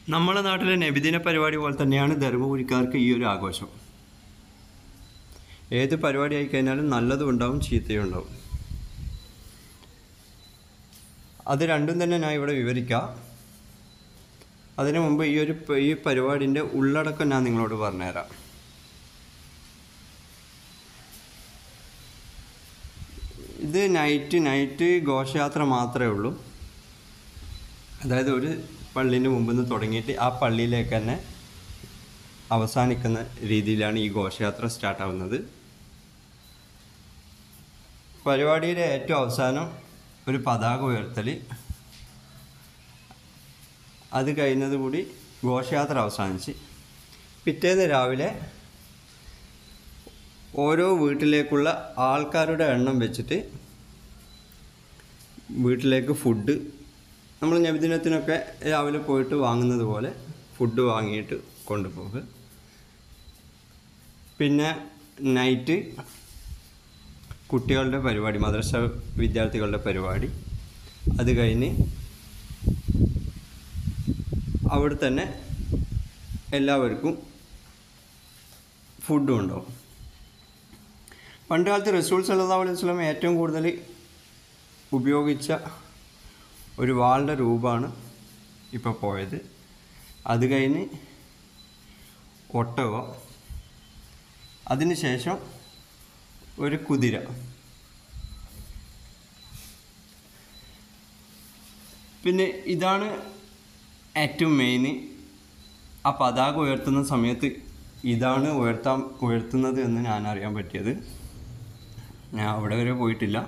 നമ്മുടെ നാട്ടിലെ നബിദിന പരിപാടി പോലെ തന്നെയാണ് ധർമ്മപുരിക്കാർക്ക് ഈ ഒരു ആഘോഷം ഏത് പരിപാടി ആയി കഴിഞ്ഞാലും നല്ലതും ഉണ്ടാവും ചീത്തയും ഉണ്ടാവും അത് രണ്ടും തന്നെ ഞാൻ ഇവിടെ വിവരിക്കാം അതിനു മുമ്പ് ഈ ഒരു പ- ഈ പരിപാടിൻ്റെ ഉള്ളടക്കം ഞാൻ നിങ്ങളോട് പറഞ്ഞുതരാം ഇത് നൈറ്റ് നൈറ്റ് ഘോഷയാത്ര മാത്രമേ ഉള്ളൂ അതായത് ഒരു പള്ളീൻ്റെ മുമ്പിൽ നിന്ന് തുടങ്ങിയിട്ട് ആ പള്ളിയിലേക്ക് തന്നെ അവസാനിക്കുന്ന രീതിയിലാണ് ഈ ഘോഷയാത്ര സ്റ്റാർട്ടാവുന്നത് പരിപാടിയുടെ ഏറ്റവും അവസാനം ഒരു പതാക ഉയർത്തൽ അത് കഴിഞ്ഞതുകൂടി ഘോഷയാത്ര അവസാനിച്ച് പിറ്റേന്ന് രാവിലെ ഓരോ വീട്ടിലേക്കുള്ള ആൾക്കാരുടെ എണ്ണം വെച്ചിട്ട് വീട്ടിലേക്ക് ഫുഡ് നമ്മൾ നബിദിനത്തിനൊക്കെ രാവിലെ പോയിട്ട് വാങ്ങുന്നത് പോലെ ഫുഡ് വാങ്ങിയിട്ട് കൊണ്ടുപോകുക പിന്നെ നൈറ്റ് കുട്ടികളുടെ പരിപാടി മദ്രസ വിദ്യാർത്ഥികളുടെ പരിപാടി അത് കഴിഞ്ഞ് അവിടെ തന്നെ എല്ലാവർക്കും ഫുഡും ഉണ്ടാവും പണ്ട് കാലത്ത് റസൂൽ സല്ലല്ലാഹു അലൈഹി വസല്ലം ഏറ്റവും കൂടുതൽ ഉപയോഗിച്ച ഒരു വാളുടെ രൂപമാണ് ഇപ്പോൾ പോയത് അത് കഴിഞ്ഞ് ഒട്ടകം അതിനുശേഷം ഒരു കുതിര പിന്നെ ഇതാണ് ഏറ്റവും മെയിൻ ആ പതാക ഉയർത്തുന്ന സമയത്ത് ഇതാണ് ഉയർത്താൻ ഉയർത്തുന്നത് എന്ന് ഞാൻ അറിയാൻ പറ്റിയത് ഞാൻ അവിടെ വരെ പോയിട്ടില്ല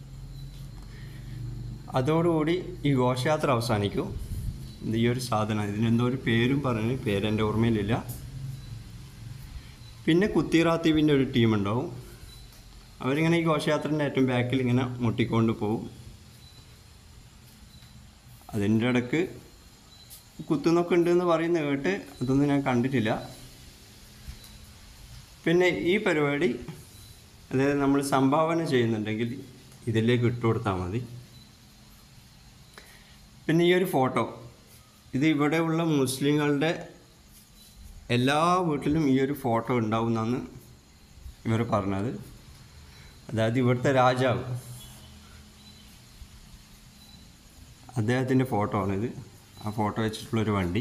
അതോടുകൂടി ഈ ഘോഷയാത്ര അവസാനിക്കും ഇത് ഈ ഒരു സാധനം ഇതിനെന്തോ ഒരു പേരും പറഞ്ഞ് പേരെൻ്റെ ഓർമ്മയിലില്ല പിന്നെ കുത്തിറാത്തീവിൻ്റെ ഒരു ടീം ഉണ്ടാവും അവരിങ്ങനെ ഈ ഘോഷയാത്രൻ്റെ ഏറ്റവും ബാക്കിൽ ഇങ്ങനെ മുട്ടിക്കൊണ്ട് പോകും അതിൻ്റെ ഇടക്ക് കുത്തുന്നൊക്കെ ഉണ്ടെന്ന് പറയുന്നത് കേട്ട് അതൊന്നും ഞാൻ കണ്ടിട്ടില്ല പിന്നെ ഈ പരിപാടി അതായത് നമ്മൾ സംഭാവന ചെയ്യുന്നുണ്ടെങ്കിൽ ഇതിലേക്ക് ഇട്ട് കൊടുത്താൽ മതി പിന്നെ ഈ ഒരു ഫോട്ടോ ഇത് ഇവിടെയുള്ള മുസ്ലിങ്ങളുടെ എല്ലാ വീട്ടിലും ഈ ഒരു ഫോട്ടോ ഉണ്ടാവുമെന്നാണ് ഇവർ പറഞ്ഞത് അതായത് ഇവിടുത്തെ രാജാവ് അദ്ദേഹത്തിൻ്റെ ഫോട്ടോ ആണിത് ആ ഫോട്ടോ വെച്ചിട്ടുള്ളൊരു വണ്ടി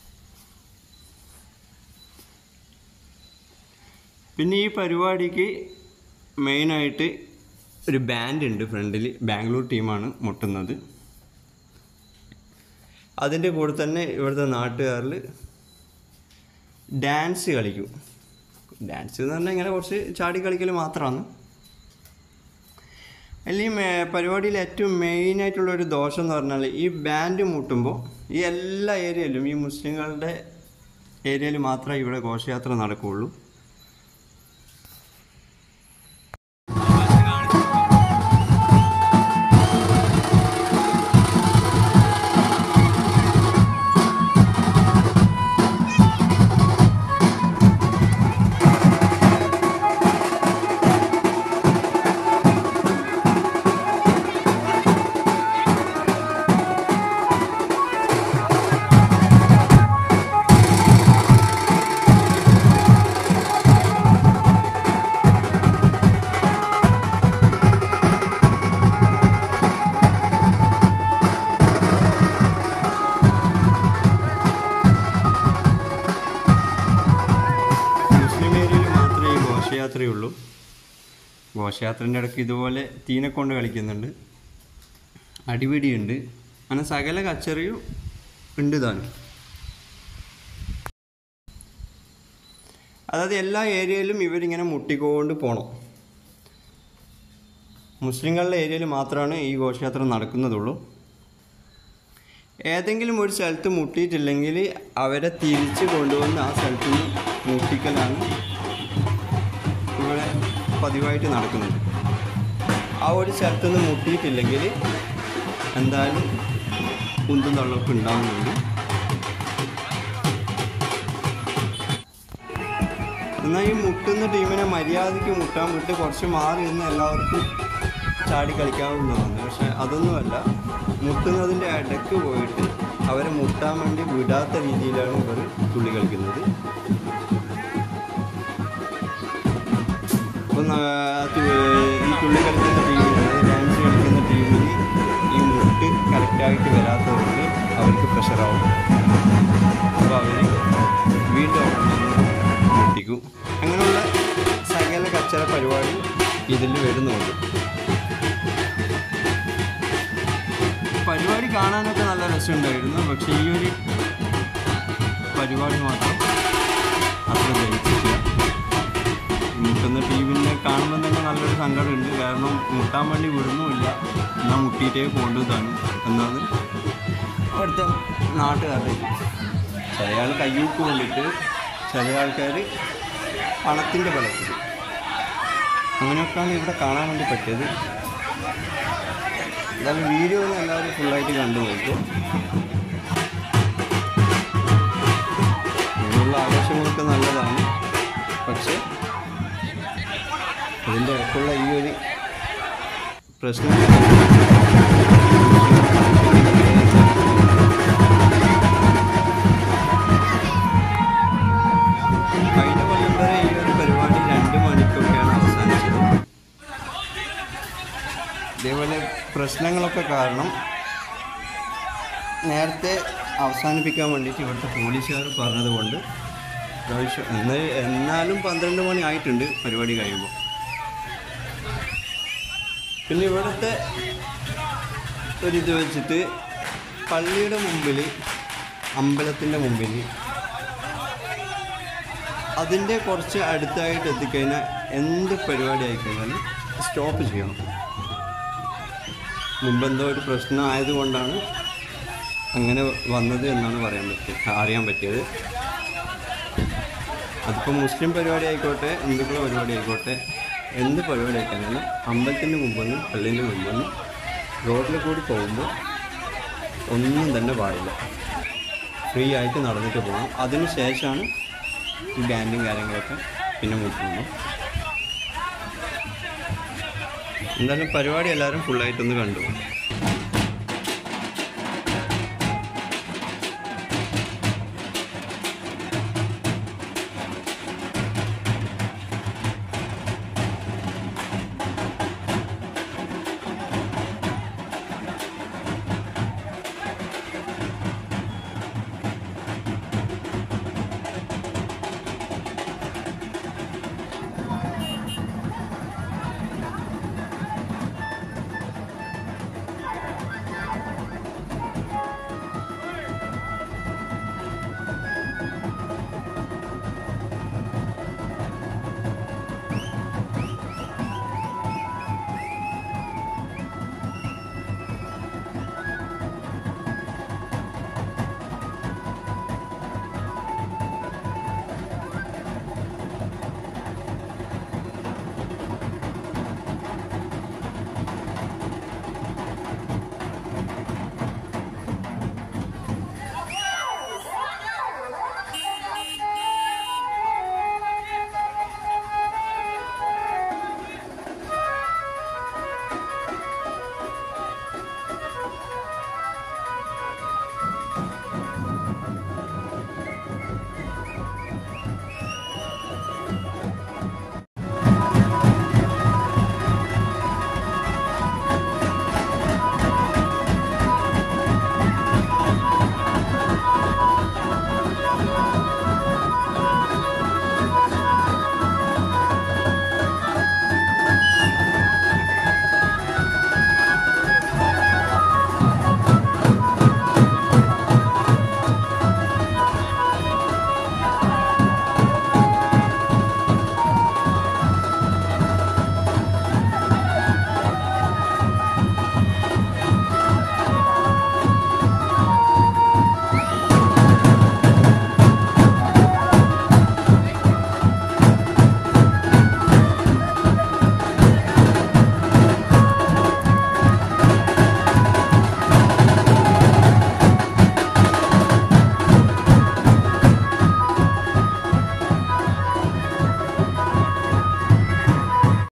പിന്നെ ഈ പരിപാടിക്ക് മെയിനായിട്ട് ഒരു ബാൻഡ് ഉണ്ട് ഫ്രണ്ടിൽ ബാംഗ്ലൂർ ടീമാണ് മുട്ടുന്നത് അതിൻ്റെ കൂടെ തന്നെ ഇവിടുത്തെ നാട്ടുകാരിൽ ഡാൻസ് കളിക്കും ഡാൻസ് എന്ന് പറഞ്ഞാൽ ഇങ്ങനെ കുറച്ച് ചാടി കളിക്കൽ മാത്രമാണ് അതിൽ ഈ മേ- പരിപാടിയിൽ ഏറ്റവും മെയിനായിട്ടുള്ള ഒരു ദോഷം എന്ന് പറഞ്ഞാൽ ഈ ബാൻഡ് മുട്ടുമ്പോൾ ഈ എല്ലാ ഏരിയയിലും ഈ മുസ്ലിങ്ങളുടെ ഏരിയയിൽ മാത്രമേ ഇവിടെ ഘോഷയാത്ര നടക്കുകയുള്ളൂ മുസ്ലിം ഏരിയയിൽ മാത്രമേ ഈ ഘോഷയാത്രയുള്ളൂ ഘോഷയാത്രൻ്റെ ഇടയ്ക്ക് ഇതുപോലെ തീനെ കൊണ്ട് കളിക്കുന്നുണ്ട് അടിപിടിയുണ്ട് അങ്ങനെ സകല കച്ചറിയും ഉണ്ട് താനും അതായത് എല്ലാ ഏരിയയിലും ഇവരിങ്ങനെ മുട്ടിക്കൊണ്ട് പോകണം മുസ്ലിങ്ങളുടെ ഏരിയയിൽ മാത്രമാണ് ഈ ഘോഷയാത്ര നടക്കുന്നതുള്ളൂ ഏതെങ്കിലും ഒരു സ്ഥലത്ത് മുട്ടിയിട്ടില്ലെങ്കിൽ അവരെ തിരിച്ച് കൊണ്ടുവന്ന് ആ സ്ഥലത്ത് നിന്ന് മുട്ടിക്കലാണ് ഇവിടെ പതിവായിട്ട് നടക്കുന്നത് ആ ഒരു സ്ഥലത്ത് നിന്ന് മുട്ടിയിട്ടില്ലെങ്കിൽ എന്തായാലും കുന്തും തള്ളൊക്കെ ഉണ്ടാകുന്നുണ്ട് എന്നാൽ ഈ മുട്ടുന്ന ടീമിനെ മര്യാദയ്ക്ക് മുട്ടാൻ വിട്ട് കുറച്ച് മാറി നിന്ന് എല്ലാവർക്കും ചാടി കളിക്കാവുന്നതാണ് പക്ഷെ അതൊന്നുമല്ല മുട്ടുന്നതിൻ്റെ ഇടയ്ക്ക് പോയിട്ട് അവരെ മുട്ടാൻ വേണ്ടി വിടാത്ത രീതിയിലാണ് ഇവർ തുള്ളി കളിക്കുന്നത് അപ്പം ഈ തുള്ളി കളിക്കുന്ന ടീമിന് ഡാൻസ് കളിക്കുന്ന ടീമിന് ഈ മുട്ട് കറക്റ്റായിട്ട് വരാത്തതുകൊണ്ട് അവർക്ക് പ്രഷറാവും അപ്പോൾ അവർ വീണ്ടും അവിടെ നിന്ന് മുട്ടിക്കും അങ്ങനെയുള്ള സകല കച്ചറ പരിപാടി ഇതിൽ വരുന്നുണ്ട് പരിപാടി കാണാനൊക്കെ നല്ല രസമുണ്ടായിരുന്നു പക്ഷേ ഈ ഒരു പരിപാടി മാത്രം അത്ര ജയിച്ചിട്ടില്ല മുട്ടുന്ന ടീമിനെ കാണുമ്പോൾ തന്നെ നല്ലൊരു സങ്കടമുണ്ട് കാരണം മുട്ടാൻ വേണ്ടി വിടുന്നുമില്ല എന്നാൽ മുട്ടിയിട്ടേ പോകേണ്ടതാണ് എന്നാണ് അവിടുത്തെ നാട്ടുകാരുടെ ചില ആൾ കയ്യൂക്ക് കൊണ്ടിട്ട് ചില ആൾക്കാർ പണത്തിൻ്റെ ബലത്തിൽ അങ്ങനെയൊക്കെയാണ് ഇവിടെ കാണാൻ വേണ്ടി പറ്റിയത് എന്തായാലും വീഡിയോ ഒന്ന് എല്ലാവരും ഫുള്ളായിട്ട് കണ്ടു നോക്കും ഇങ്ങനെയുള്ള ആഘോഷങ്ങളൊക്കെ നല്ലതാണ് പക്ഷേ ഇതിൻ്റെ ഇടയ്ക്കുള്ള ഈ ഒരു പ്രശ്നം കഴിഞ്ഞ കൊല്ലം വരെ ഈ ഒരു പരിപാടി രണ്ട് മണിക്കൊക്കെയാണ് അവസാനിച്ചത് ഇതേപോലെ പ്രശ്നങ്ങളൊക്കെ കാരണം നേരത്തെ അവസാനിപ്പിക്കാൻ വേണ്ടിയിട്ട് ഇവിടുത്തെ പോലീസുകാർ പറഞ്ഞതുകൊണ്ട് പ്രാവശ്യം എന്നാൽ എന്നാലും പന്ത്രണ്ട് മണി ആയിട്ടുണ്ട് പരിപാടി കഴിയുമ്പോൾ പിന്നെ ഇവിടുത്തെ ഒരിത് വെച്ചിട്ട് പള്ളിയുടെ മുമ്പിൽ അമ്പലത്തിൻ്റെ മുമ്പിൽ അതിൻ്റെ കുറച്ച് അടുത്തായിട്ട് എത്തിക്കഴിഞ്ഞാൽ എന്ത് പരിപാടി ആയിക്കഴിഞ്ഞാലും സ്റ്റോപ്പ് ചെയ്യണം മുമ്പെന്തോ ഒരു പ്രശ്നം ആയതുകൊണ്ടാണ് അങ്ങനെ വന്നത് എന്നാണ് പറയാൻ പറ്റിയത് അറിയാൻ പറ്റിയത് അതിപ്പോൾ മുസ്ലിം പരിപാടി ആയിക്കോട്ടെ ഹിന്ദുക്കളുടെ പരിപാടി ആയിക്കോട്ടെ എന്ത് പരിപാടി ആയിക്കഴിഞ്ഞാലും അമ്പലത്തിൻ്റെ മുമ്പൊന്നും പള്ളീൻ്റെ മുമ്പൊന്നും റോഡിൽ കൂടി പോകുമ്പോൾ ഒന്നും തന്നെ പാടില്ല ഫ്രീ ആയിട്ട് നടന്നിട്ട് പോകണം അതിന് ശേഷമാണ് ഈ ബാൻഡും കാര്യങ്ങളൊക്കെ പിന്നെ മുട്ടുന്നു എന്തായാലും പരിപാടി എല്ലാവരും ഫുള്ളായിട്ടൊന്ന് കണ്ടു